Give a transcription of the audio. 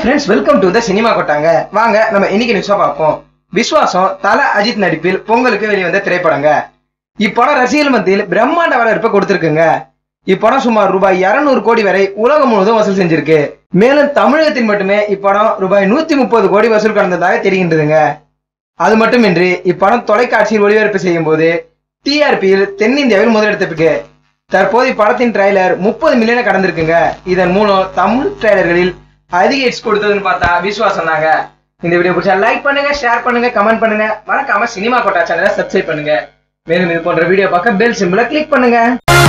friends welcome to the cinema கொட்டாங்க வாங்க நம்ம இன்னைக்கு நியூஸா பார்ப்போம் விஸ்வாசம் தல அஜித் நடிப்பில் பொங்கலுக்கு வெளிவந்த திரைப்படங்க இப்படம் ரசிகர்கள் மத்தியில் பிரம்மாண்ட வரவேற்பை கொடுத்திருக்குங்க இப்படம் சுமார் ரூபாய் 200 கோடி வரை உலகம் முழுவதும் வசூல் செஞ்சிருக்கு மேலும் தமிழகத்தில் மட்டுமே இப்படம் ரூபாய் நூத்தி முப்பது கோடி வசூல் கடந்ததாக தெரிகின்றதுங்க அது மட்டுமின்றி இப்படம் தொலைக்காட்சியில் ஒளிபரப்பு செய்யும் போது டிஆர்பியில் தென்னிந்தியாவில் முதலிடத்திற்கு தற்போது இப்படத்தின் ட்ரைலர் முப்பது மில்லியனை கடந்திருக்குங்க இதன் மூலம் தமிழ் ட்ரைலர்களில் அதிக ஹிட்ஸ் கொடுத்ததுன்னு பார்த்தா விசுவாசம் தாங்க இந்த வீடியோ பிடிச்சா லைக் பண்ணுங்க ஷேர் பண்ணுங்க கமெண்ட் பண்ணுங்க மறக்காம சினிமா கோட்டா சேனலை சப்ஸ்கிரைப் பண்ணுங்க மேலும் இது போன்ற வீடியோ பார்க்க பெல் சிம்பிளை கிளிக் பண்ணுங்க